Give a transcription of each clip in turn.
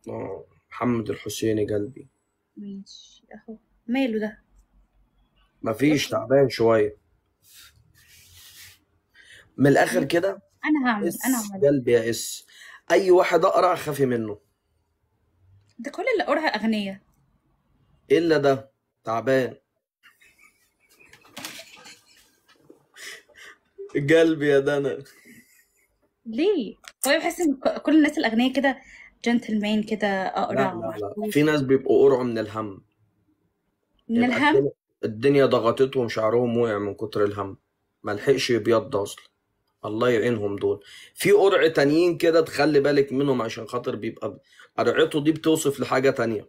اه محمد الحسيني قلبي ماشي اهو ماله ده مفيش تعبان شوية من الآخر كده انا هعمل انا اس هعمل قلبي يا اس أي واحد أقرع خافي منه ده كل اللي قرها اغنية إلا ده تعبان قلبي يا دنا ليه هو بحس ان ك- كل الناس الاغنياء كده جنتلمان كده لا اقرع لا لا وعجوز في ناس بيبقوا قرعوا من الهم من يبقى الهم الدنيا الدنيا ضغطتهم شعرهم وقع من كتر الهم ما لحقش يبيض اصلا الله يعينهم دول في قرع تانيين كده تخلي بالك منهم عشان خاطر بيبقى قرعته دي بتوصف لحاجة تانية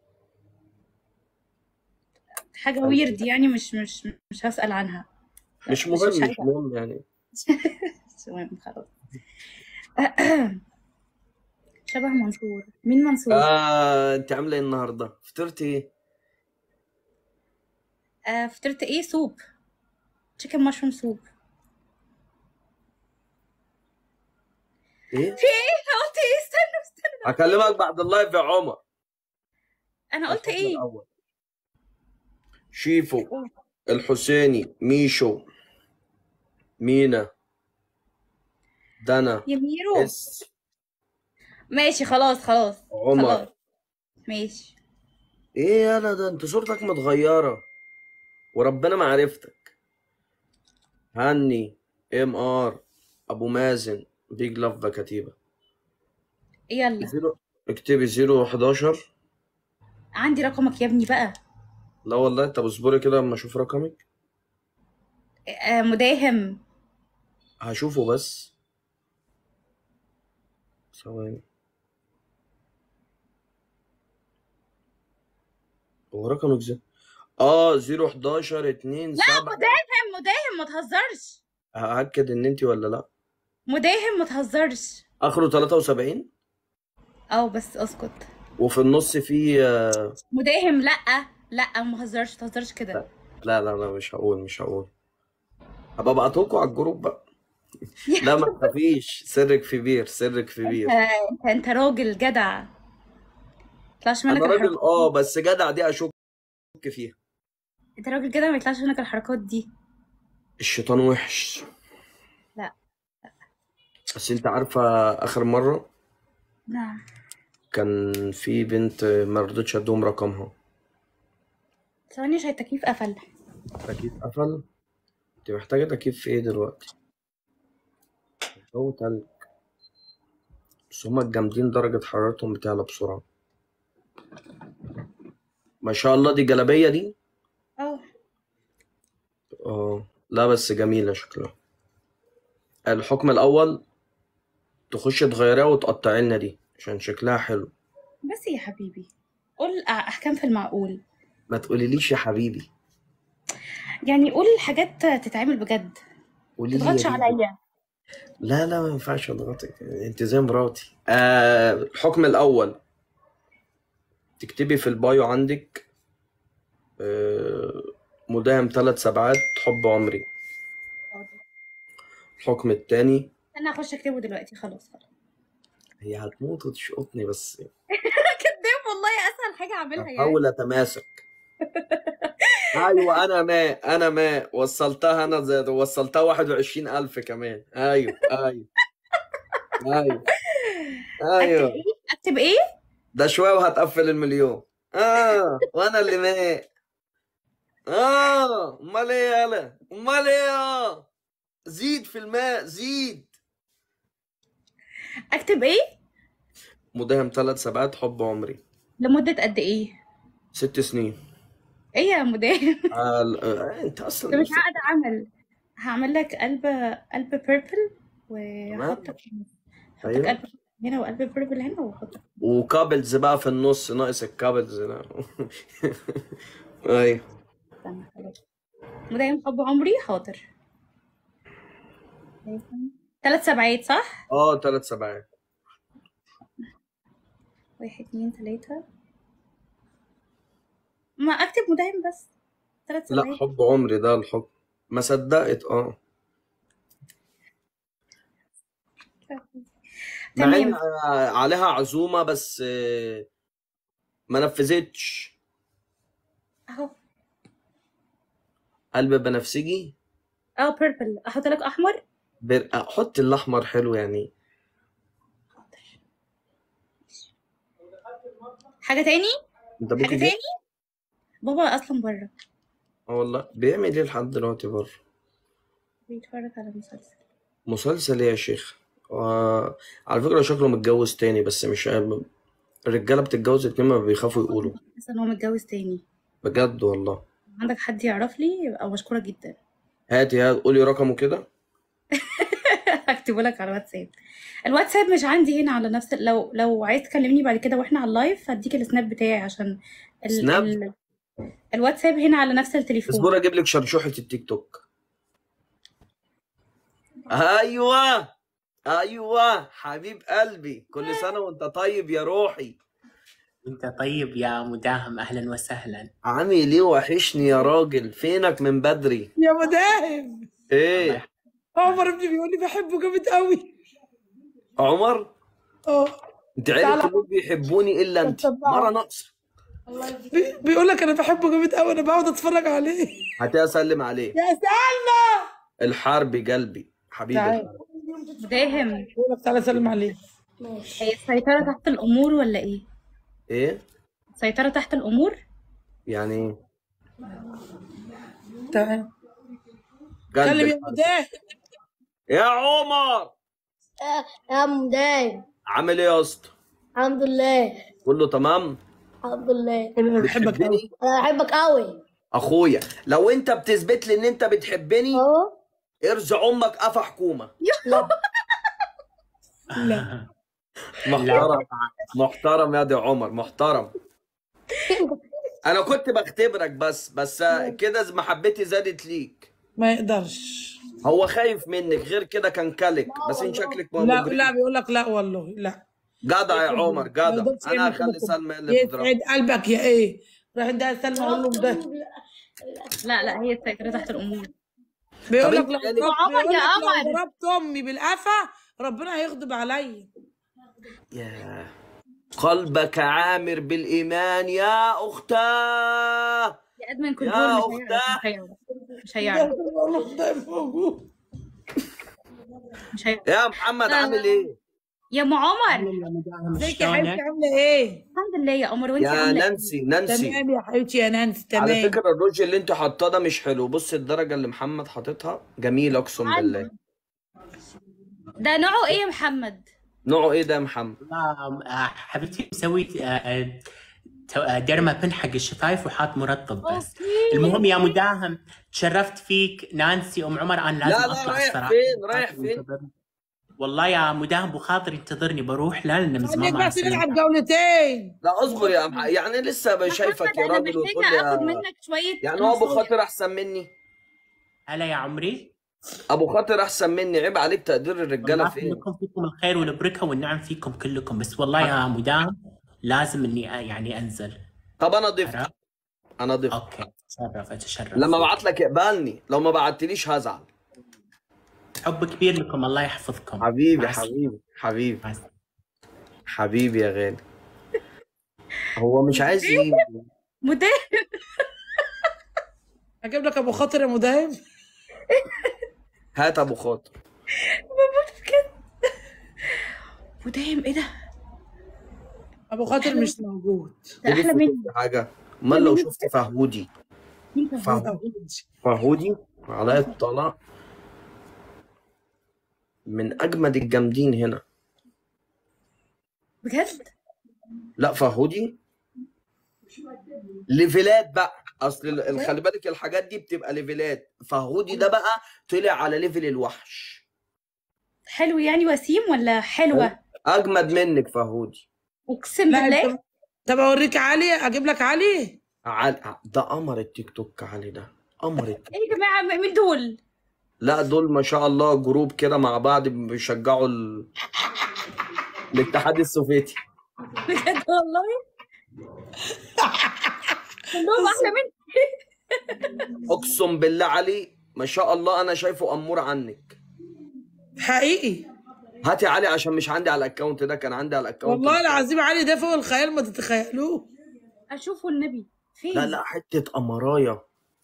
حاجة ويرد يعني مش مش مش هسأل عنها مش مش مهم مش مش عايزة مهم يعني مش مهم خلاص شبه منصور مين منصور؟ آه انت عاملة ايه النهاردة فطرتي ايه آه فطرت ايه سوب تشيكن مشروم سوب ايه في ايه؟ انا قلت ايه؟ استنى استنى هكلمك بعد اللايف يا عمر انا قلت الحكم ايه؟ الاول شيفو الحسيني ميشو مينا دنا يا ميرو اس ماشي خلاص خلاص عمر خلاص ماشي ايه يالا ده انت صورتك متغيرة وربنا ما عرفتك هني ام ار ابو مازن بيج لاف بكتيبة يلا زيرو اكتبي زيرو 11 عندي رقمك يا ابني بقى لا والله طب اصبري كده اما اشوف رقمك آه مداهم هشوفه بس ثواني هو رقمك زي اه زيرو 11 2 لا 7 مداهم مداهم ما تهزرش هأكد ان انت ولا لا مداهم ما تهزرش اخره 73 اه بس اسكت وفي النص في آه، مداهم لا لا ما تهزرش ما تهزرش كده لا لا لا مش هقول مش هقول هبقى ابعتهولكوا على الجروب بقى لا ما تخافيش سرك في بير سرك في بير انت انت انت راجل جدع يطلعش منك انا راجل الحركات اه دي بس جدع دي اشك فيها انت راجل جدع ما يطلعش منك الحركات دي الشيطان وحش لا بس انت عارفة اخر مرة نعم كان في بنت ما رضتش ادوم رقمها ثواني عشان التكييف قفل تكييف قفل انت محتاجة تكييف في ايه دلوقتي الجو تلج بس هما الجامدين درجة حرارتهم بتعلى بسرعة ما شاء الله دي جلابية دي اه اه لا بس جميلة شكلها الحكم الأول تخش تغيرها وتقطعي لنا دي عشان شكلها حلو بس يا حبيبي قول احكام في المعقول ما تقوليليش يا حبيبي يعني قول حاجات تتعمل بجد قولي لي تضغطش يا بيبي عليا لا لا ما ينفعش اضغطك انت زي مراتي آه الحكم الأول تكتبي في البايو عندك آه مداهم ثلاث سبعات حب عمري الحكم التاني انا هخش اكتبه دلوقتي خلاص خلاص هي هتموت وتشقطني بس كداب والله اسهل حاجه اعملها يعني هحاول اتماسك ايوه انا ما انا ما وصلتها انا زي وصلتها 21000 كمان ايوه ايوه ايوه اكتب ايوه ايه اكتب ايه ده شويه وهتقفل المليون اه وانا اللي ما اه امال ايه يالا امال ايه اه زيد في الماء زيد اكتب ايه مداهم ثلاث سبعات حب عمري لمده قد ايه ست سنين ايه يا مدام آه ال- آه انت ده اصلا مش عقد عمل هعمل لك قلب قلب بيربل تمام وهحطك هحطك ايوه قلب هنا وقلب بيربل هنا واحطك وكابلز بقى في النص ناقص الكابلز هنا ايوه استنى خلاص مدام حب عمري حاضر ثلاث سبعات صح؟ اه ثلاث سبعات واحد اتنين تلاتة ما اكتب مداهم بس ثلاث لا سبعات حب عمري ده الحب ما صدقت اه مع ان تمام آه، عليها عزومة بس آه، ما نفذتش اهو قلب بنفسجي اه بيربل احط لك احمر بر... حط الاحمر حلو يعني حاجه تاني انت حاجه ابوكي جه تاني بابا اصلا بره اه والله بيعمل ايه لحد دلوقتي بره بيتفرج على مسلسل مسلسل ايه يا شيخ آه... على فكرة شكله متجوز تاني بس مش الرجالة بتتجوز اتنين ما بيخافوا يقولوا حاسه ان هو متجوز تاني بجد والله عندك حد يعرف لي يبقى مشكوره جدا هاتي هات قولي رقمه كده هكتبه لك على الواتساب الواتساب مش عندي هنا على نفس لو لو عايز تكلمني بعد كده واحنا على اللايف هديك السناب بتاعي عشان ال... سناب ال... الواتساب هنا على نفس التليفون اصبر اجيب لك شرشوحة التيك توك ايوه ايوه حبيب قلبي كل سنة وانت طيب يا روحي انت طيب يا مداهم اهلا وسهلا عامل ايه وحشني يا راجل فينك من بدري يا مداهم ايه عمر ابني بيقول لي بحبه جامد قوي عمر اه انت عيلة تعالى كلهم بيحبوني الا انت مرة ناقصة بي- بيقول لك انا بحبه جامد قوي انا بقعد اتفرج عليه هاتي اسلم عليه يا سلمى الحرب قلبي حبيبي تعالى مداهم بيقول لك تعالى سلم عليه هي السيطرة تحت الأمور ولا إيه؟ ايه السيطرة تحت الأمور؟ يعني ايه تعالى قلب كلم يا الحرب مداهم يا عمر يا مدام عامل ايه يا اسطى الحمد لله كله تمام الحمد لله قول له انا بحبك قوي بتحبني انا بحبك قوي اخويا لو انت بتثبت لي ان انت بتحبني اهو ارزع امك قفا حكومه لا لا لا محترم محترم يا دي عمر محترم انا كنت بختبرك بس بس كده محبتي زادت ليك ما يقدرش هو خايف منك غير كده كان كلك بس انت شكلك لا لا مجرم بيقول لك لا والله لا جدع يا عمر ما جدع يقدرش انا يعمل كده هخلي كله سلمى هي اللي تضربه يسعد قلبك يا ايه راح ده سلمى اقول له ده لا لا هي السيطرة تحت الأمور بيقول طب لك انت لو يعني ضربت عمر بيقول يا لك لو قمر ضربت امي بالقفا ربنا هيغضب عليا يا قلبك عامر بالايمان يا اختاه يا أدمن كنترول يا مش هيعرف اختاه مش هيعرف مش هيعرف بقول له ده موجود مش هيعرف يا محمد لا عامل لا ايه يا ام عمر يا مداهم ازيك يا حبيبتي شلونك؟ عامله ايه الحمد لله يا قمر وانت يا عاملة ايه؟ نانسي نانسي تمام يا حبيبتي يا نانسي على تمام فكرة الروج اللي انت حاطاه ده مش حلو بص الدرجة اللي محمد حاططها جميلة اقسم بالله عنه ده نوعه ايه يا محمد؟ نوعه ايه ده يا محمد والله آه، حبيبتي مسوي آه، آه، تو- آه، ديرما بن حق الشفايف وحاط مرطب بس المهم اوكي يا مداهم تشرفت فيك نانسي ام عمر انا لا لازم لا اطلع رايح الصراحه فين رايح فين انتظرني. والله يا مداهم بخاطري انتظرني بروح لا لان من زمان خليك ما بس نلعب سلمت جولتين لا اصبر يا محمد يعني لسه شايفك محمد يا انا راجل وتقول محتاجة لي اخد يا منك شوية يعني هو ابو نصايح خاطر احسن مني هلا يا عمري ابو خاطر احسن مني عيب عليك تقدير الرجالة والله فين كلكم فيكم الخير والبركه والنعم فيكم كلكم بس والله يا مداهم لازم اني يعني انزل طب انا ضفت عرفت؟ انا ضفت اوكي اتشرف اتشرف لما ابعت لك اقبلني لو ما بعتليش هزعل حب كبير لكم الله يحفظكم حبيبي مع السلامه حبيبي حبيبي مع السلامة. حبيبي يا غالي هو مش عايز يجي مدام اجيب لك ابو خاطر يا مداهم هات ابو خاطر مدام ايه ده؟ ابو خاطر مش موجود ده احلى مني شفت حاجة امال لو شفت فهودي مين فهود؟ فهودي فهودي على الطلاق من اجمد الجامدين هنا بجد؟ لا فهودي ليفلات بقى اصل ال- ال- خلي بالك الحاجات دي بتبقى ليفلات فهودي ده بقى طلع على ليفل الوحش حلو يعني وسيم ولا حلوة؟ اجمد منك فهودي اقسم لا بالله انت طب اوريك علي اجيب لك علي عل... ده قمر التيك توك علي ده قمر التيك ايه يا جماعة م- مين دول؟ لا دول ما شاء الله جروب كده مع بعض بيشجعوا ال... الاتحاد السوفيتي بجد والله كلهم احلى مني اقسم بالله علي ما شاء الله انا شايفه امور عنك حقيقي هاتي علي عشان مش عندي على الاكونت ده كان عندي على الاكونت والله العظيم علي ده فوق الخيال ما تتخيلوه اشوفه النبي فين لا لا حته امرايه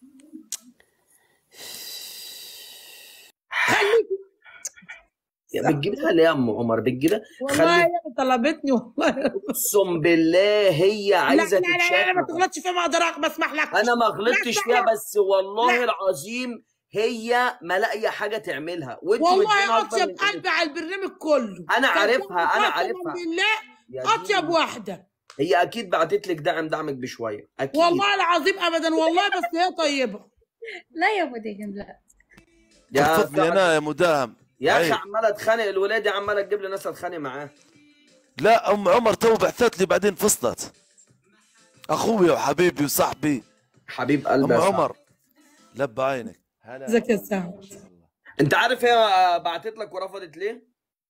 يا بتجيبها ليه يا ام عمر بتجيبها والله خلي هي طلبتني والله اقسم بالله هي لا عايزه لا لا, لا ما تتشاف تغلطش فيها ما اقدر بسمح لك انا ما غلطتش لا، فيها لا. بس والله لا. العظيم هي ما لاقيه حاجه تعملها وانت والله اطيب قلب على البرنامج كله أنا كان عارفها، أنا قسماً عارفها. بالله اطيب واحده هي اكيد بعتت لك دعم دعمك بشويه اكيد والله العظيم ابدا والله بس هي طيبه لا يا مدام لا يا تفضلي سعد. انا يا مداهم يا اخي عيب. عماله اتخانق الولاد عماله تجيب لي ناس اتخانق معاه لا ام عمر تو بعثت لي بعدين فصلت اخوي وحبيبي وصاحبي حبيب قلبي ام يا سعد. عمر لب عينك هلا ازيك يا سعد انت عارف هي بعتت لك ورفضت ليه؟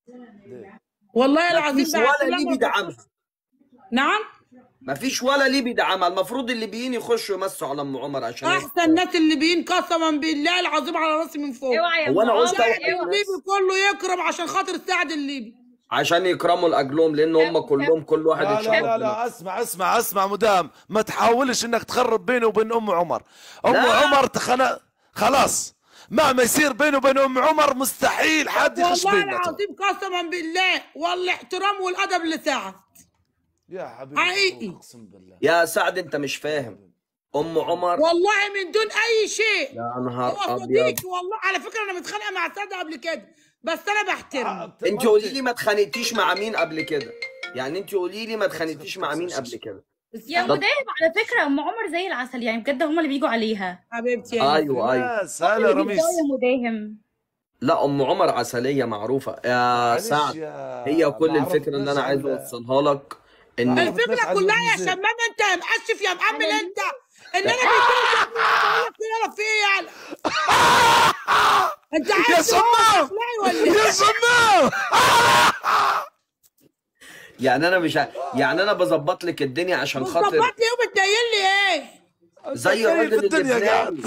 والله العظيم مفيش بعت ولا لها ليه ما- بيدعمها نعم مفيش ولا ليه بيدعمها المفروض الليبيين يخشوا يمسوا على ام عمر عشان احسن ناس الليبيين قسما بالله العظيم على راسي من فوق اوعى يا هو أنا أم قلت عمر، أوعى. اوعى. الليبي كله يكرم عشان خاطر سعد الليبي عشان يكرموا لاجلهم لان هم كلهم كل واحد لا لا يتشرف لا, بنفسه. لا اسمع اسمع اسمع مدام ما تحاولش انك تخرب بيني وبين ام عمر ام لا. عمر تخنا خلاص مهما يصير بيني وبين ام عمر مستحيل حد يخش والله بيننا العظيم قسما بالله والاحترام والادب لسعد يا حبيبي حقيقي. اقسم بالله يا سعد انت مش فاهم ام عمر والله من دون اي شيء يا هو نهار ابيض صديقي والله على فكره انا متخانقه مع سعد قبل كده بس انا بحترمه انت قولي لي ما اتخانقتيش مع مين قبل كده يعني انت قولي لي ما اتخانقتيش مع مين قبل كده يا طب- مدام على فكره ام عمر زي العسل يعني بجد هم اللي بيجوا عليها حبيبتي يا ايوه ايوه بس هلا اللي رميس بيبدأوا يا مداهم لا ام عمر عسليه معروفه يا معلش سعد يا- هي كل ما الفكره اللي انا عرفناش عايز عن- اوصلها لك ان عرفناش الفكره عن كلها يا الميزان. شمام انت يا مقشف يا مأمل انت ان انا بيجي يلا في ايه يلا انت يا عايز شمام تطلعي ولا ايه؟ يا شمام يعني انا مش ع- يعني انا بظبط لك الدنيا عشان خاطر بتظبط لي ايه وبتنيل لي ايه؟ زي كيف الراجل الدنيا اللبناني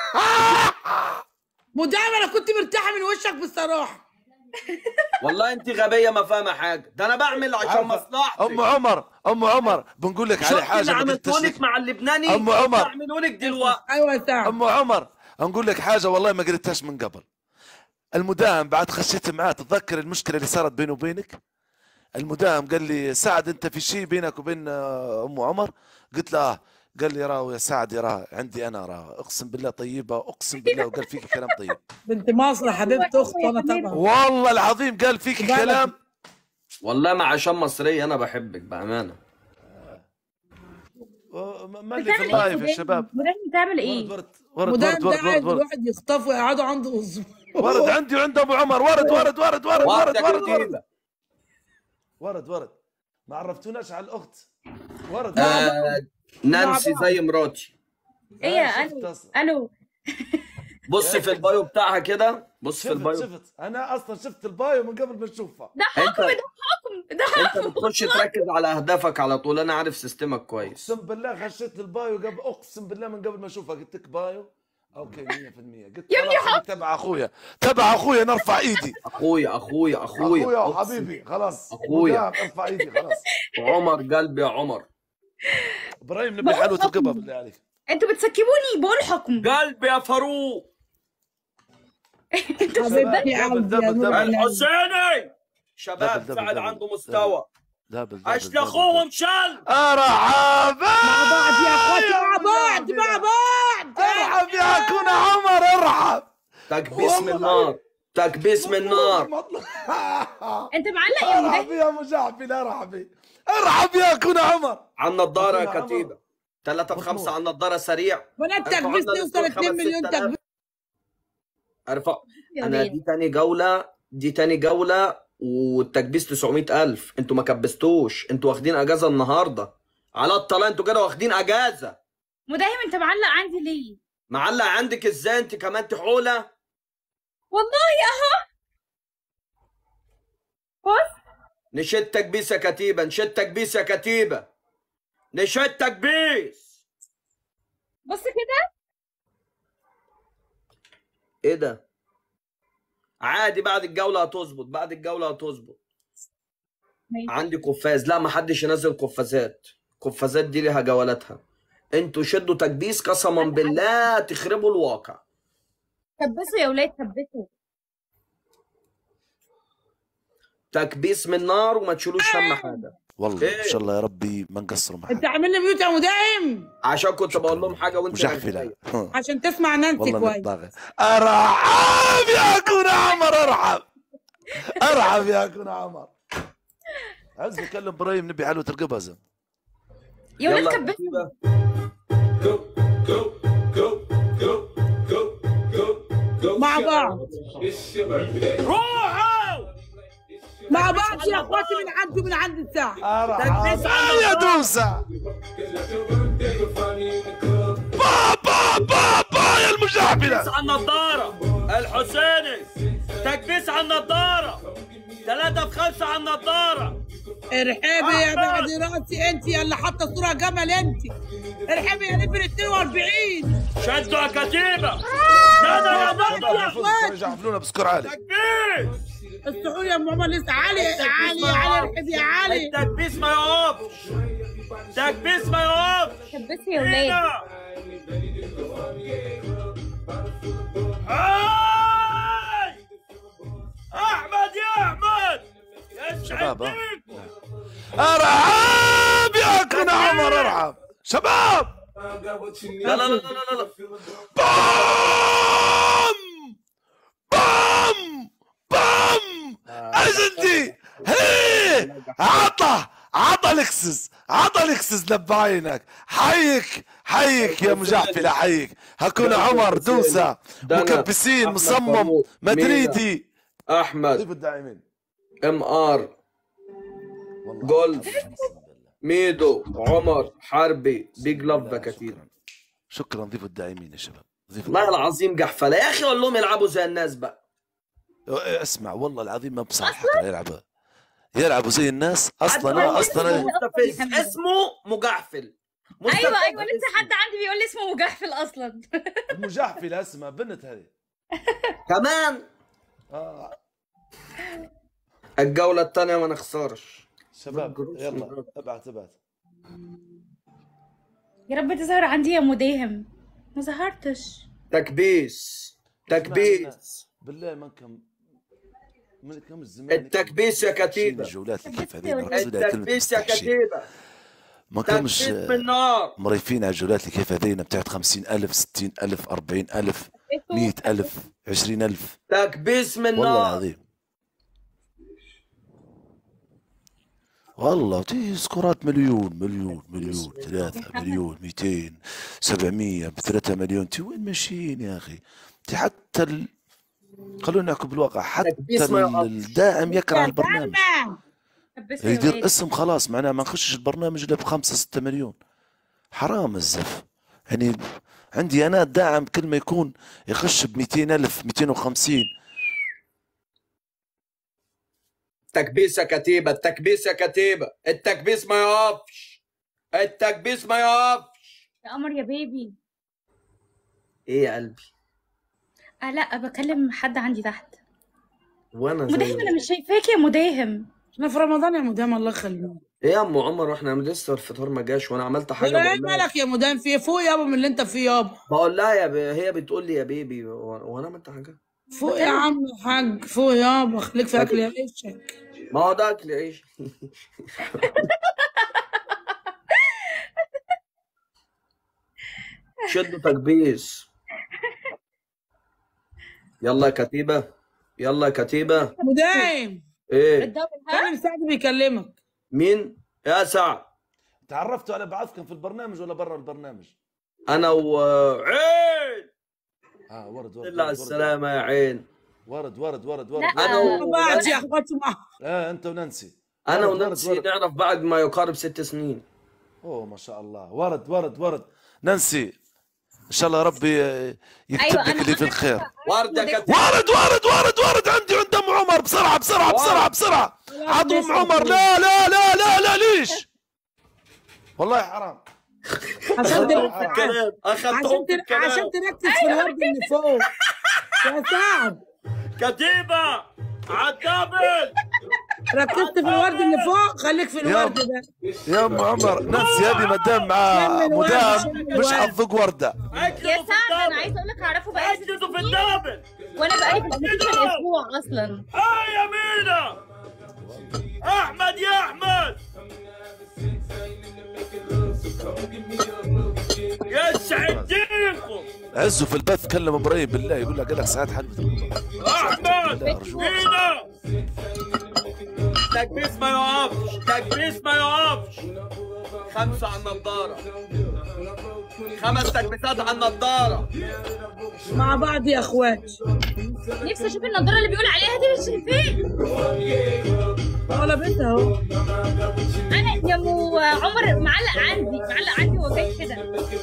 مدام انا كنت مرتاحه من وشك بصراحه والله انت غبيه ما فاهمه حاجه ده انا بعمل عشان عارفة. مصلحتك ام عمر ام عمر بنقول لك على شفت حاجه اللي ما عملته قلتش لك لك. مع اللبناني أم عمر. بعمله لك دلوقتي ايوه يا سعد ام عمر نقول لك حاجه والله ما قلتهاش من قبل المدام بعد خشيت معاه تتذكر المشكله اللي صارت بيني وبينك المدام قال لي سعد انت في شيء بينك وبين آه، ام عمر قلت له اه قال لي راه يا سعد يا راه عندي انا راه اقسم بالله طيبه اقسم بالله وقال فيك كلام طيب بنت مصر حبيبه اختي وانا طبعا والله العظيم قال فيك بالك. كلام والله ما عشان مصريه انا بحبك بامانه آه، ما اللي في بتعمل ايه اللايف يا مدام؟ شباب مدام بتعمل ورد ايه ورد ورد مدام ورد ده ورد عايز ورد ورد الواحد يخطفه ويقعدوا عنده اسبوع ورد عندي وعند ابو عمر ورد ورد ورد ورد ورد وقتك ورد ورد كتيبة. ورد ورد ما عرفتوناش على الاخت ورد آه نانسي زي مراتي ايه يا آه، شفت الو أصلاً. الو بص في البايو بتاعها كده بص في شفت البايو شفت انا اصلا شفت البايو من قبل ما نشوفها ده انت حكم ده حكم ده حكم انت بتخش تركز على اهدافك على طول انا عارف سيستمك كويس اقسم بالله خشيت البايو قبل اقسم بالله من قبل ما اشوفها قلت لك بايو اوكي 100% قلت يا ابني خلاص أنا تبع اخويا تبع اخويا نرفع ايدي اخويا اخويا اخويا اخويا أقسم. وحبيبي خلاص أخويا. مدام، ارفع ايدي خلاص عمر قلبي يا عمر ابراهيم نبي بقول حلوة حكم. القبة بالله عليك انتوا بتسكبوني بقول حكم قلبي يا فاروق انتوا حبيبتي يا دبل- قلبي دبل- يا دبل. نور العين. الحسيني شباب دبل- سعد دبل- عنده دبل. مستوى دبل دبل اش دبل- لاخوهم دبل. شل ارحب مع بعض يا اخواتي مع بعض يا مع بعض ارحب يا اخونا عمر ارحب تكبيس من والله. النار تكبيس من النار مطلوب. انت معلق يا ارحب مدام يا مجعفل ارحب ارحب يا اخونا عمر على النضاره يا أخونا عمر. كتيبه ثلاثة مطلوب. بخمسة على النضاره سريع بنات ارفع تكبيس لنا توصل السكور 2 خمس مليون ست آلاف. تكبيس ارفع يا انا ولاد. دي تاني جولة دي تاني جولة والتكبيس 900 ألف انتوا ما كبستوش انتوا واخدين اجازة النهاردة على الطلاق انتوا كده واخدين اجازة مداهم انت معلق عندي ليه معلق عندك ازاي انت كمان تحولة والله اهو بص نشد تكبيس يا كتيبة نشد تكبيس يا كتيبة نشد تكبيس بص كده ايه ده عادي بعد الجوله هتظبط بعد الجوله هتظبط ماشي. عندي قفاز لا ما حدش ينزل قفازات قفازات دي ليها جولاتها انتوا شدوا تكبيس قسما بالله تخربوا الواقع كبسوا يا ولاد كبسوا تكبيس من نار وما تشيلوش هم حاجه والله إيه؟ ان شاء الله يا ربي ما نقصروا معك انت عامل لي ميوت يا مداهم عشان كنت بقول لهم حاجه وانت مجحفلة عشان تسمع نانسي والله كويس نتضاغى ارحب يا كون عمر ارحب ارحب يا كون عمر عايز نكلم ابراهيم نبي حلوة القبزة يا ولاد يلا كبسوا كتيبة. مع بعض مع بعض يا اخواتي من عندي ومن عند الساعه ارحب يا دوسة بابا بابا يا المجحفلة على النضاره الحسيني تكبيس على النضاره ثلاثة في خمسة على النضارة ارحبي يا بعد راسي انت يا اللي حاطه صوره جمل انت ارحبي يا نفر 42 شدوا يا كتيبة ده يا ضربة يا اخوات يجحفلونا بسكر عالي تكبيس السحور يا ام عمر لسه علي يا علي يا علي ارحبي يا علي التكبيس ما يقفش تكبيس ما يقفش كبسوا يا ولاد هنا. هاي احمد يا احمد يا شباب، ها؟ شعبيك. ارحب يا كون عمر ارحب شباب لا لا لا لا لا لا بام بام بام اجندي هي عطى عطى الاكسس عطى الاكسس لبعينك حيك حيك يا مجحفلة حيك هكون عمر دوسة ده أنا. مكبسين أحمد مصمم فاروق. مدريدي احمد ضيف الداعمين ام ار والله جولف ميدو عمر حربي بيج لاف كتير شكرا ضيف الداعمين يا شباب ضيف والله العظيم جحفله يا اخي قول لهم يلعبوا زي الناس بقى اسمع والله العظيم ما بصح يلعبوا يلعبوا زي الناس اصلا أنا اصلا مستفز اسمه مجحفل مستفز ايوه ايوه لسه اسمه. حد عندي بيقول لي اسمه مجحفل اصلا المجحفلة اسمها بنت هذه كمان آه. الجولة الثانية ما نخسرش شباب جروس يلا مرات. ابعت ابعت يا رب تظهر عندي يا مداهم ما ظهرتش تكبيس تكبيس بالله ما كم من كم الزمان التكبيس يا كتيبة الجولات اللي كيف تكبيس هذين يا ركزوا لها كلمة التكبيس يا مستحشي كتيبة ما كمش تكبيس بالنار مريفين على الجولات اللي كيف هذين بتاعت خمسين ألف ستين ألف أربعين ألف مية ألف عشرين ألف تكبيس من والله نار العظيم والله تي سكورات مليون مليون مليون ثلاثة مليون ميتين سبعمية بثلاثة مليون تي وين ماشيين يا أخي تي حتى ال... خلونا نحكي بالواقع حتى تكبيس ما يقف. الداعم يكره البرنامج كبسوا يا يدير ولاد اسم خلاص معناها ما نخشش البرنامج الا بخمسة ستة مليون حرام الزف يعني عندي انا الداعم كل ما يكون يخش ب 200 الف 250 تكبيس يا كتيبة التكبيس يا كتيبة التكبيس ما يقفش التكبيس ما يقفش يا قمر يا بيبي ايه يا قلبي آه لا بكلم حد عندي تحت وانا زي مداهم انا مش شايفاك يا مداهم احنا في رمضان يا مدام الله يخليك ايه يا ام عمر واحنا لسه الفطار ما جاش وانا عملت حاجه ايه بقول لها مالك يا مدام في إيه؟ فوق يابا من اللي انت فيه يابا بقول لها يا بي... هي بتقول لي يا بيبي و- وانا عملت حاجه فوق يا عم الحاج فوق يابا خليك في اكل عيشك ما هو ده اكل عيش شدوا تكبيس يلا يا كتيبه يلا يا كتيبه مدام ايه الدبل ها كلم سعد بيكلمك مين يا سعد تعرفتوا على بعضكم في البرنامج ولا برا البرنامج؟ انا وعين اه ورد ورد الا على ورد, السلامه يا عين ورد ورد ورد ورد, لا. انا آه. و... بعد يا اخواتي مع اه انت ونانسي انا ورد، ورد، ونانسي ورد. نعرف بعد ما يقارب ست سنين اوه ما شاء الله ورد ورد ورد نانسي ان شاء الله ربي يكتب أيوة، لك أنا- اللي في أنا- الخير ورده كتيبه ورد ورد ورد ورد عندي عند ام عمر بسرعه بسرعه بسرعه بسرعه عطوا ام عمر لا لا لا لا لا ليش؟ والله حرام عشان تركز الكلام عشان اخذتهم في تر- عشان الكلام تركز في الورد اللي فوق يا سعد كتيبة عالدبل ركزت في الورد اللي فوق خليك في الورد يلا. ده يا ام عمر نانسي هذه مدام مع شم الورد، مدام شم مش الورد. حتذوق ورده يا سعد انا عايزه اقول لك اعرفه بقالي ست ركزوا في سنين الدبل وانا بقالي في الامريكا اسبوع اصلا اه يا مينا احمد يا احمد يسعد دينكم عزوا في البث كلم ابراهيم بالله يقول له قال لك ساعات حلوه القمر احمد أرجوك. مينا تكبيس ما يقفش تكبيس ما يقفش خمسة على النضارة خمس تكبيسات على النضارة مع بعض يا اخوات نفسي اشوف النضاره اللي بيقول عليها دي مش شايفاه هو لابسها اهو انا يا ام عمر معلق عندي معلق عندي هو جاي كده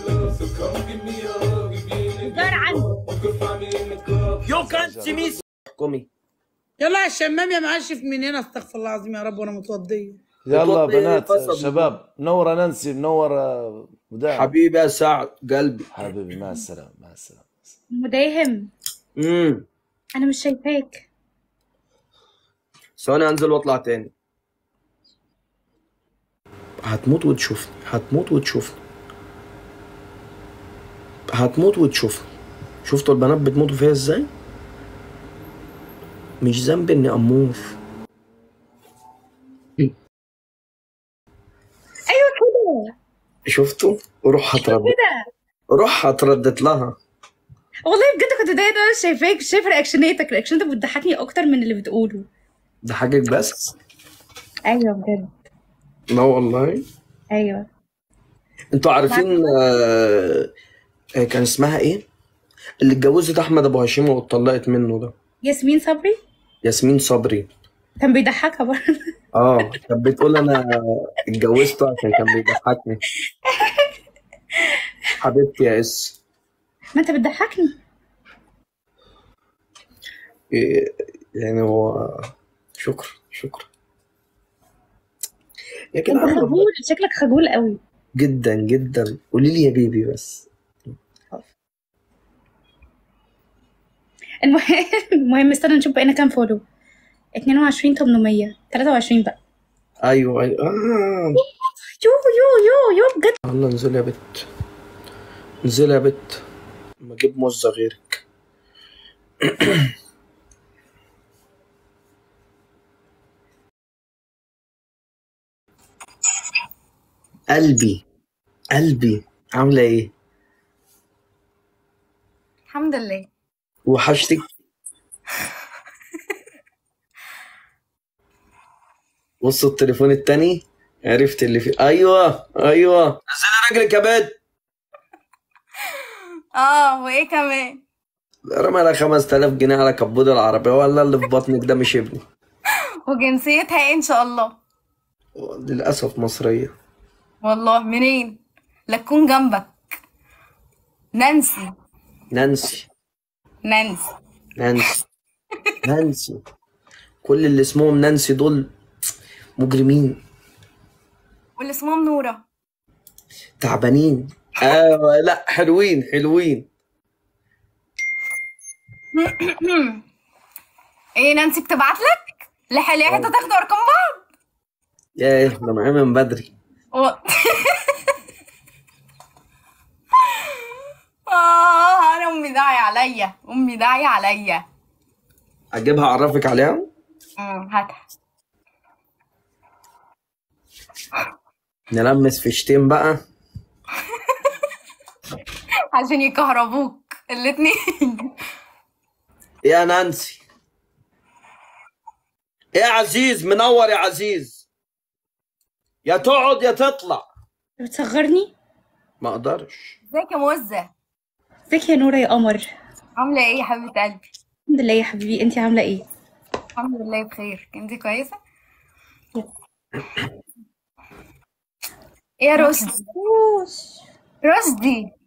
الظاهر عندي يو كان سي مي قومي يلا يا الشمام يا معشف من هنا استغفر الله العظيم يا رب وانا متوضيه يلا بتوطي بنات فصل. شباب منوره نانسي منوره مدام حبيبي يا سعد قلبي حبيبي مع السلامه مع السلامه مداهم امم انا مش شايفاك ثواني انزل واطلع تاني هتموت وتشوفني هتموت وتشوفني هتموت وتشوفني شفتوا البنات بتموتوا فيها ازاي مش ذنب اني امور ايوه كده شفتوا روح هتردد كده روح هتردد لها والله بجد كنت دايما انا مش شايفاك مش شايفه رياكشناتك رياكشناتك بتضحكني اكتر من اللي بتقوله ده حاجك بس ايوه بجد لا والله ايوه انتوا عارفين آه آه، كان اسمها ايه اللي اتجوزت احمد ابو هشيم واتطلقت منه ده ياسمين صبري ياسمين صبري كان بيضحكها برضه اه كانت بتقول انا اتجوزته عشان كان بيضحكني حبيبتي يا اس ما انت بتضحكني إيه، يعني هو شكرا شكرا يا انت جدعان خجول شكلك خجول قوي جدا جدا قولي لي يا بيبي بس المهم المهم استنى نشوف بقينا كام فولو 22 800 23 بقى ايوه ايوه آه. يو يو يو يو بجد يلا انزلي يا بت انزلي يا بت ما اجيب مزة غيرك قلبي قلبي عاملة ايه؟ الحمد لله وحشتك بصوا التليفون التاني عرفت اللي فيه ايوه ايوه نزلي رجلك يا بت اه وايه كمان رمى لها 5000 جنيه على كبود العربية ولا اللي في بطنك ده مش ابني وجنسيتها ايه ان شاء الله للأسف مصرية والله منين لا تكون جنبك نانسي نانسي نانسي نانسي نانسي كل اللي اسمهم نانسي دول مجرمين واللي اسمهم نورة تعبانين آه لا حلوين حلوين ايه نانسي بتبعت لك لحالي حتى تاخدوا ارقام بعض ياه ده معايا من بدري و... اه انا امي داعية عليا امي داعية عليا اجيبها اعرفك عليها امم هاتها نلمس فيشتين بقى عشان يكهربوك الاتنين يا نانسي يا عزيز منور يا عزيز يا تقعد يا تطلع بتصغرني ما اقدرش ازيك يا موزة ازيك يا نورة يا قمر عاملة ايه يا حبيبة قلبي الحمد لله يا حبيبي انتي عاملة ايه الحمد لله بخير انتي كويسة ايه يا رشدي رشدي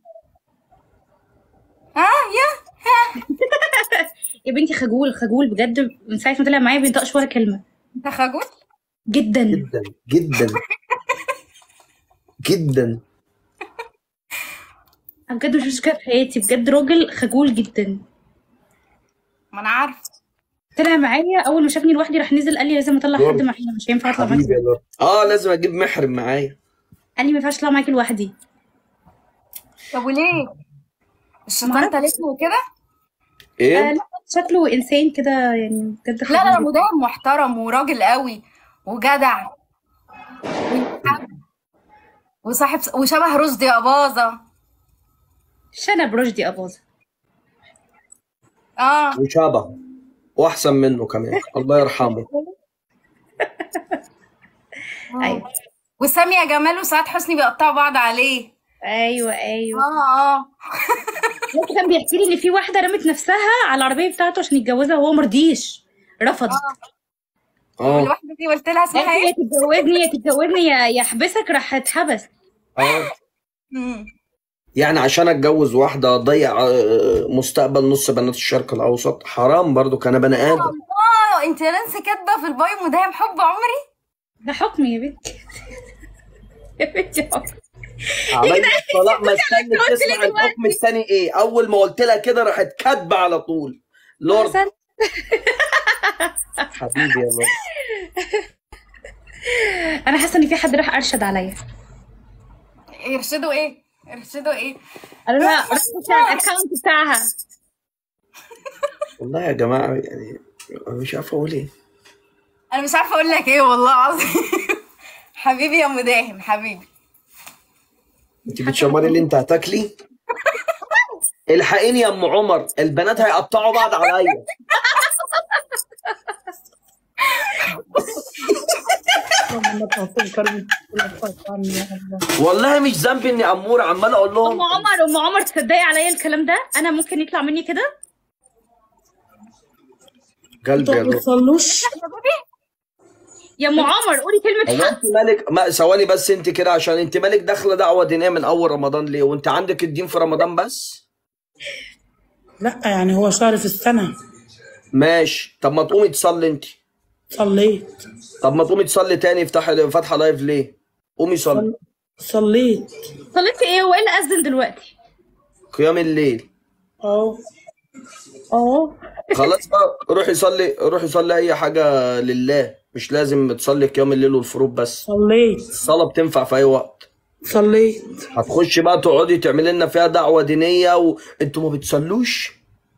اه يا يا بنتي خجول خجول بجد من ساعة ما طلع معايا بينطقش ولا كلمة انت خجول جدا جدا جدا جدا انا بجد مش كده في حياتي بجد راجل خجول جدا ما انا عارفة طلع معايا اول ما شافني لوحدي راح نزل قال لي لازم اطلع دور. حد معايا مش هينفع اطلع معاكي حبيبي يا لورد اه لازم اجيب محرم معايا قال لي ما ينفعش اطلع معاكي لوحدي طب وليه؟ الشيطان تالتنا وكده؟ آه ايه لا شكله انسان كده يعني بجد لا لا خبيث. مدام محترم وراجل قوي وجدع ويتحب. وصاحب وشبه رشدي أباظة شنب رشدي اباظه اه وشبه واحسن منه كمان الله يرحمه ايوه وسامية جمال وسعاد حسني بيقطعوا بعض عليه ايوه ايوه اه اه لسه كان بيحكي لي ان في واحده رمت نفسها على العربيه بتاعته عشان يتجوزها وهو مرضيش رفض اه الواحده دي قلت لها قالت اسمها لي يا ايه؟ تتجوزني يا تتجوزني يا يا احبسك راح اتحبس اه مم. يعني عشان اتجوز واحده اضيع آه، مستقبل نص بنات الشرق الاوسط حرام برضو كان بني ادم اه انت يا نانسي كاتبه في البايو مدام حب عمري ده حكم يا بنتي يا بنتي حكم عملنا الطلاق ما استنى قلت لي تسمع الحكم الثاني ايه اول ما قلت لها كده راحت كاتبه على طول لورد حسن حبيبي يا لورد انا حاسه ان في حد راح ارشد عليا يرشدوا ايه؟ يرشدوا ايه؟ قالوا لها روح خش على الاكونت بتاعها والله يا جماعه يعني أنا مش عارف اقول ايه انا مش عارفه اقول لك ايه والله العظيم حبيبي يا مداهم حبيبي انت بتشمري اللي انت هتاكلي الحقيني يا ام عمر البنات هيقطعوا بعض عليا والله مش ذنبي اني امور عمال اقول لهم ام عمر ام عمر تصدقي عليا الكلام ده انا ممكن يطلع مني كده قلبي يا ما لورد تصلوش يا ام عمر قولي كلمه هو حق انت مالك ما ثواني بس انت كده عشان انت مالك داخله دعوه دينيه من اول رمضان ليه وانت عندك الدين في رمضان بس لا يعني هو شهر في السنة ماشي طب ما تقومي تصلي انت صليت طب ما تقومي تصلي تاني افتحي فاتحه لايف ليه قومي صلي صليت صليتي ايه وايه اللي اذن دلوقتي قيام الليل اه اه خلاص بقى روحي صلي روحي صلي اي حاجه لله مش لازم تصلي قيام الليل والفروض بس صليت الصلاه بتنفع في اي وقت صليت هتخشي بقى تقعدي تعملي لنا فيها دعوه دينيه وانتوا ما بتصلوش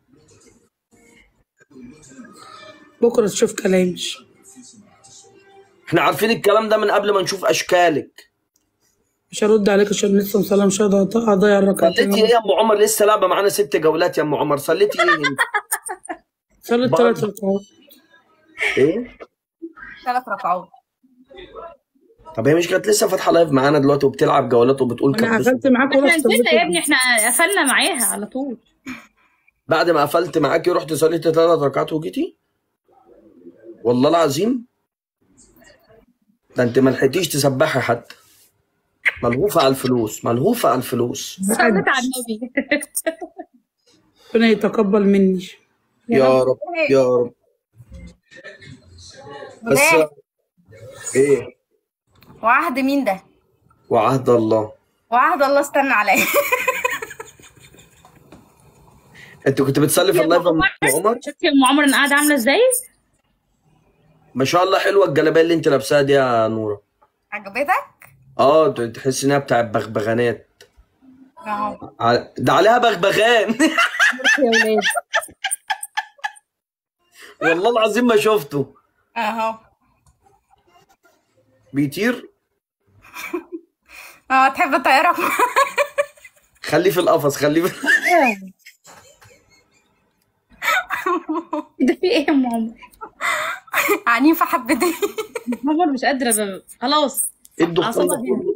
بكرة تشوف كلامي احنا عارفين الكلام ده من قبل ما نشوف اشكالك مش هرد عليك عشان لسه مصلي مش هقدر اضيع الركعتين صليتي ايه يا ام عمر لسه لعبه معانا ست جولات يا ام عمر صليتي ايه انت صليت برضه. ثلاث ركعات ايه ثلاث ركعات طب هي مش كانت لسه فاتحه لايف معانا دلوقتي وبتلعب جولات وبتقول انا كبسوا قفلت معاك احنا ورحت نزلنا صليت يا ابني احنا قفلنا معاها على طول بعد ما قفلت معاكي رحت صليت ثلاث ركعات وجيتي والله العظيم ده انت ما لحقتيش تسبحي حتى ملهوفه على الفلوس ملهوفه على الفلوس صليت على النبي ربنا يتقبل مني يا رب يا رب بس مدام ايه وعهد مين ده؟ وعهد الله وعهد الله استنى عليا انت كنت بتصلي في يا اللايف يا ام ام عمر عمر شفتي يا ام عمر انا قاعده عامله ازاي ما شاء الله حلوه الجلابيه اللي انت لابساها دي يا نوره عجبتك؟ اه تحس انها بتاع بغبغانات اهو ع- ده عليها بغبغان يا ولاد والله العظيم ما شفته اهو بيطير اه تحب الطياره خليه في القفص خليه في ده في ايه يا ام عمر عنيفه حبتين ام عمر مش قادره ب- خلاص ايه الدخان ده أعصابها هنا.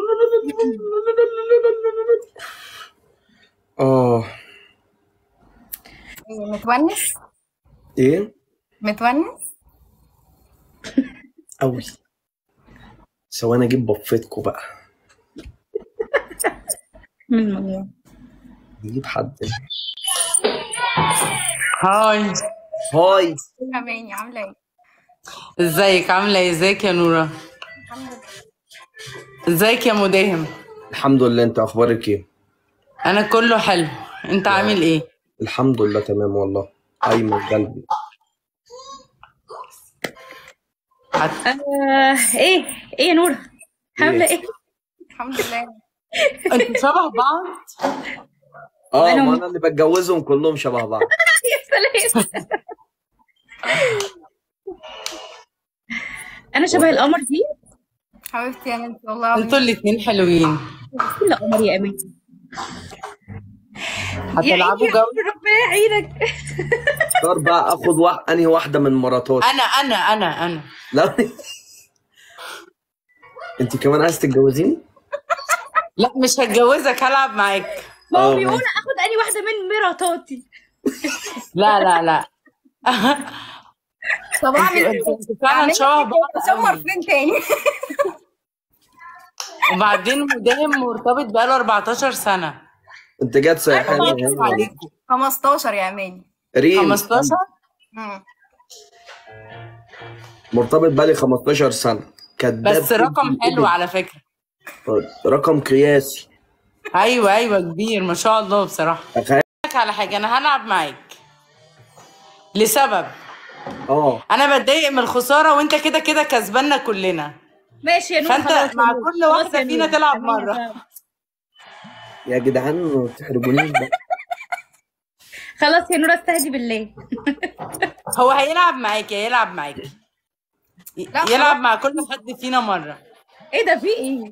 اه متونس ايه متونس قوي ثواني اجيب بفتكوا بقى من الموضوع نجيب حد هاي هاي اماني عامله ايه؟ ازيك عامله ايه ازيك يا نوره ازيك يا مداهم الحمد لله انت اخبارك ايه انا كله حلو انت عامل ايه الحمد لله تمام والله ايمن قلبي حتى آه ايه ايه يا نورة عاملة ايه؟ الحمد لله انتوا شبه بعض اه أنا- ما انا اللي بتجوزهم كلهم شبه بعض يا سلام انا شبه القمر دي حبيبتي يا بنتي والله العظيم. انتوا الاتنين حلوين كل قمر يا امين هتلعبوا يا جو عيني، ربنا يعينك اختار بقى اخد واحد انهي واحده من مراتاتي انا انا انا انا لا انت كمان عايز تتجوزيني؟ لا مش هتجوزك هلعب معاك ما هو آه، بيقول ماشي. اخد اني واحده من مراتاتي لا لا لا طب اعمل ايه؟ انتوا انتوا فعلا اعمل شبه ايه؟ بعض اشمر قوي. فين تاني؟ وبعدين مداهم مرتبط بقاله 14 سنه انت جات سايحاني هنا 15 يا اماني ريم 15 مم. مرتبط بقالي 15 سنه كداب بس رقم جداً. حلو على فكره رقم قياسي ايوه ايوه كبير ما شاء الله بصراحه تخيل لك على حاجه انا هلعب معاك لسبب اه انا بتضايق من الخساره وانت كده كده كسباننا كلنا ماشي يا نور فانت خلاص يا مع نور. كل خلاص واحده يا فينا نور. تلعب أمين يا مره فندم. يا جدعان ما تحرجونيش بقى خلاص يا نور استهدي بالله هو هيلعب معاك يا يلعب معاك لا، يلعب مع كل حد فينا مره ايه ده في ايه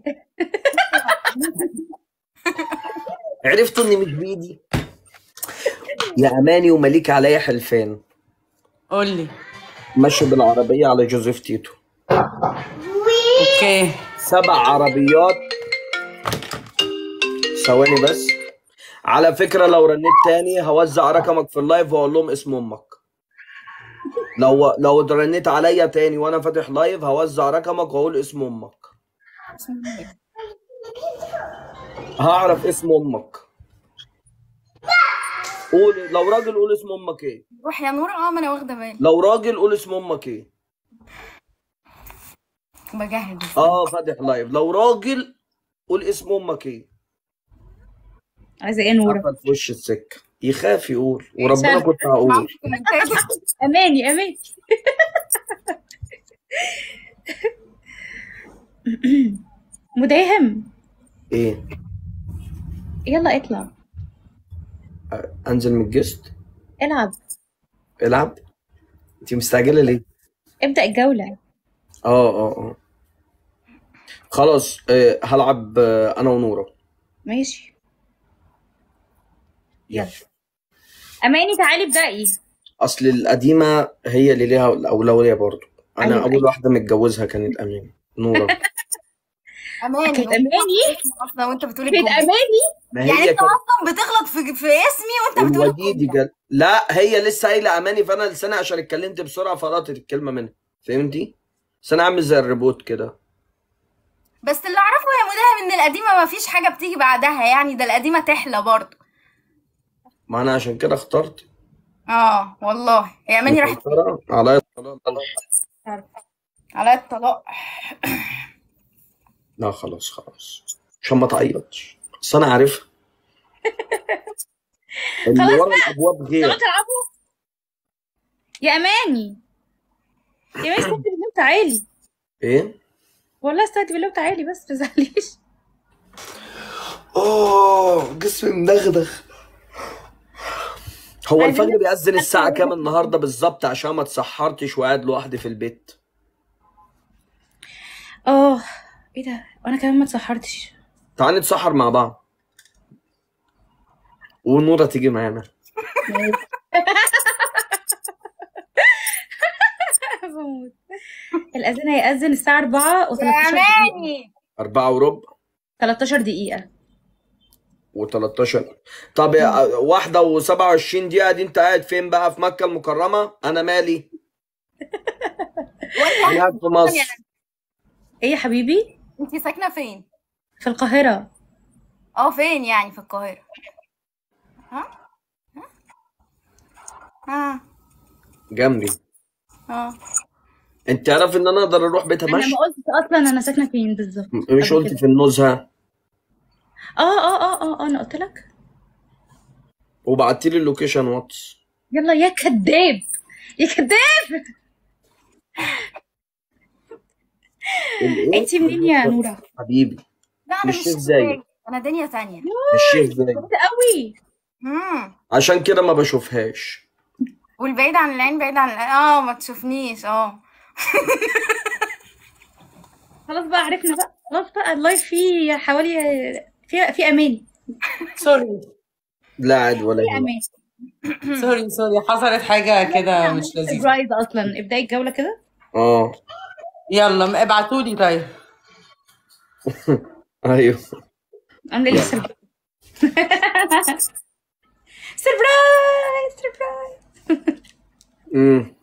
عرفتوا اني مش بايدي يا اماني ومليك عليا حلفان قول لي ماشي بالعربيه على جوزيف تيتو اوكي سبع عربيات ثواني بس على فكرة لو رنيت تاني هوزع رقمك في اللايف واقول لهم اسم امك لو لو رنيت عليا تاني وانا فاتح لايف هوزع رقمك واقول اسم امك هعرف اسم امك قول لو راجل قول اسم امك ايه روح يا نور اه ما انا واخده بالي لو راجل قول اسم امك ايه بجهز اه فاتح لايف لو راجل قول اسم امك ايه عايزه ايه يا نور قفل في وش السكه يخاف يقول وربنا كنت هقول معاهم كومنتات. اماني اماني مداهم ايه يلا اطلع انزل من الجست العب العب انت مستعجله ليه ابدأ الجولة اه اه اه خلاص آه هلعب آه انا ونورة ماشي يلا أماني تعالي ابدأي اصل القديمه هي اللي ليها الاولويه برضو انا أيوة، اول أيوة. واحده متجوزها كانت امين نورة اماني كانت أماني اصلا وانت بتقولي كانت الجملة. أماني ما يعني هي انت كانت اصلا بتغلط في, في اسمي وانت بتقول الوديدي الجملة. جل... لا هي لسه قايله اماني فانا لساني عشان اتكلمت بسرعه فلقطت الكلمه منها فهمتي؟ بس انا عامل زي الريبوت كده بس اللي اعرفه يا مداهم ان القديمه ما فيش حاجه بتيجي بعدها يعني ده القديمه تحلى برضه ما انا عشان كده اخترت اه والله يا اماني راحت مسيطرة عليا الطلاق. على الطلاق لا خلاص خلاص عشان ما تعيطش بس انا عارفها اللي خلاص ورا الابواب غير تمام تلعبوا يا أماني يا أماني استهدي بالله وتعالي ايه؟ والله استهدي بالله وتعالي بس متزعليش اوه جسمي مدغدغ هو عايزين الفجر بيأذن الساعة نسمع كام النهاردة بالظبط عشان ما اتسحرتش وقاعد لوحدي في البيت اه ايه ده وانا كمان ما اتسحرتش تعالي نتسحر مع بعض ونورة تيجي معانا بموت. الأذان هيأذن الساعة 4 و13 يا دقيقة اماني أربعة وربع 13 دقيقة و13 طب يا واحدة وسبعة وعشرين دقيقة دي أنت قاعد فين بقى في مكة المكرمة؟ أنا مالي؟ أنا قاعد في مصر ايه يا حبيبي انت ساكنه فين في القاهرة اه فين يعني في القاهره ها ها جنبي اه أنت عارف إن أنا أقدر أروح بيتها انا مشي؟ ما قلتش اصلا انا ساكنة فين بالظبط مش قبل قلت كده. في النزهة اه اه اه اه اه انا قلت لك وبعتيلي اللوكيشن واتس يلا يا كداب يا كداب الايه انت منين يا نوره حبيبي لا انا مش مش شيخ زايد زيك انا دنيا تانية الشيخ زايد قوي امم عشان كده ما بشوفهاش والبعيد عن العين بعيد عن العين اه ما تشوفنيش اه خلاص بقى عرفنا بقى خلاص بقى اللايف فيه حوالي في في امان سوري لا عادي ولا في يهمك امان سوري سوري حصلت حاجة كده مش لذيذة سربرايز اصلا ابداي الجوله كده اه يلا ابعتولي طيب ايوه عامله لي سربرايز سربرايز سربرايز امم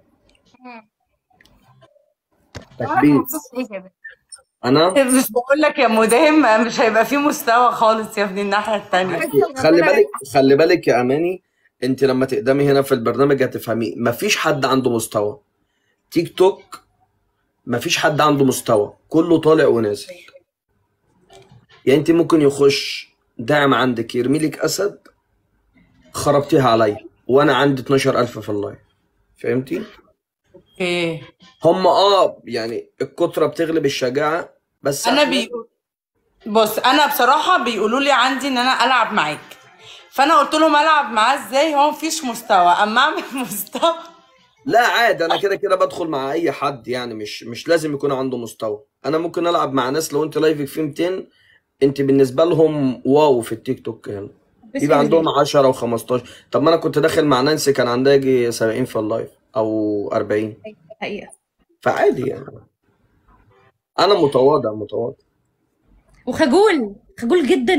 تكبير ايه كده انا مش بقول لك يا مدام مش هيبقى فيه مستوى خالص يا ابني الناحية التانية خلي بالك خلي بالك يا اماني انت لما تقدمي هنا في البرنامج هتفهمي مفيش حد عنده مستوى تيك توك مفيش حد عنده مستوى كله طالع ونازل يعني انت ممكن يخش داعم عندك يرمي لك اسد خربتيها عليا وانا عندي 12000 في اللايف فهمتي اوكي هم اه يعني الكتره بتغلب الشجاعه بس انا إحنا- بيقول بص انا بصراحة بيقولوا لي عندي ان انا العب معاك فانا قلت لهم العب معاه ازاي هو مفيش مستوى اما اعمل مستوى لا عادي انا كده كده بدخل مع اي حد يعني مش مش لازم يكون عنده مستوى انا ممكن العب مع ناس لو انت لايفك فيه 200 انت بالنسبه لهم واو في التيك توك هنا يبقى عندهم 10 و15 طب ما انا كنت داخل مع نانسي كان عندها يجي 70 في اللايف او 40 حقيقه فعادي يعني انا متواضع متواضع وخجول خجول جدا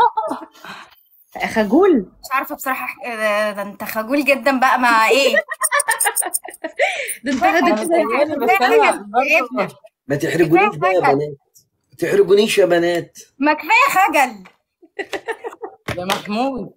خجول مش عارفه بصراحه آه، ده انت خجول جدا بقى مع ايه ده انت انا هدف متهيألي بس انا برضه ما تحرجونيش بقى يا بنات ما تحرجونيش يا بنات ما كفايه خجل يا محمود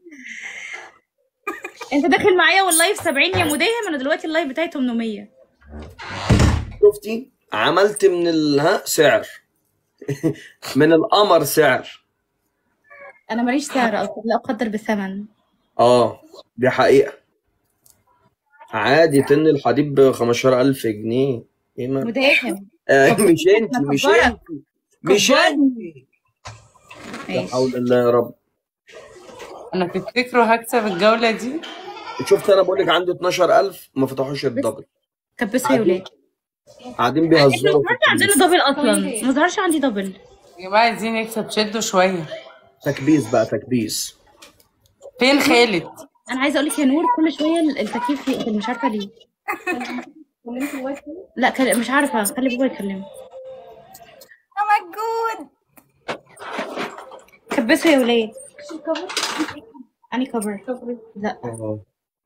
انت داخل معايا واللايف 70 يا مداهم انا دلوقتي اللايف بتاعي 800 شفتي عملت من ال ها سعر من القمر سعر انا ماليش سعر اصلا لا اقدر بالثمن اه دي حقيقة عادي تن الحديد ب 15000 جنيه ايه ما مداهم آه مش انت أنا مش كبارة. انت مش انت لا ماشي حول الله يا رب انا تفتكروا هكسب الجولة دي شفت انا بقول لك عندي 12000 ما فتحوش الدبل كبسوا يا ولاد قاعدين احنا بيهزروا ما في ظهرش عندنا دبل اصلا ما ظهرش عندي دبل يا جماعة عايزين نكسب شدوا شوية تكبيس بقى تكبيس فين خالد انا عايزه اقول لك يا نور كل شويه التكييف يقفل مش عارفه ليه لا كل- مش عارفه خلي بابا يكلمه يا مجود كبسوا يا ولاد اني كفر لا آه.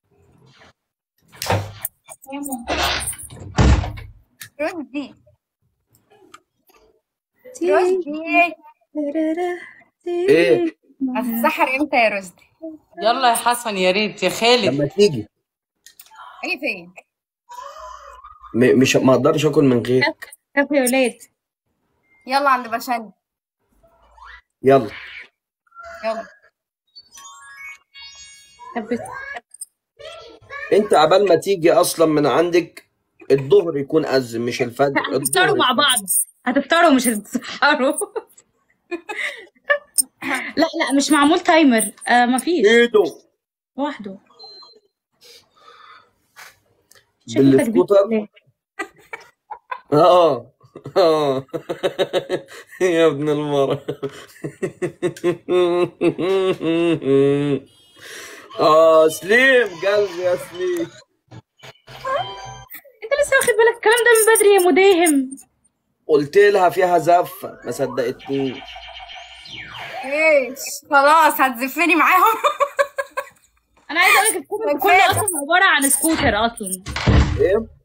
رشدي رشدي ايه هتتسحر امتى يا رشدي يلا يا حسن يا ريت يا خالد لما تيجي ايه فين م- مش ما اقدرش اكل من غيرك كفوا يا ولاد يلا عند بشن يلا يلا كبس انت عبال ما تيجي اصلا من عندك الظهر يكون اذن مش الفجر هتفطروا الظهر مع بعض هتفطروا مش هتتسحروا لا لا مش معمول تايمر آه مفيش ايه ده لوحده شكل تكبير بالسكوتر الله. اه اه يا ابن المرة اه سليم قلبي يا سليم انت لسه واخد بالك الكلام ده من بدري يا مداهم قلت لها فيها زفة ما صدقتنيش ايش خلاص هتزفني معاهم انا عايزه اقول لك الكومنت كله اصلا عباره عن سكوتر اصلا ايه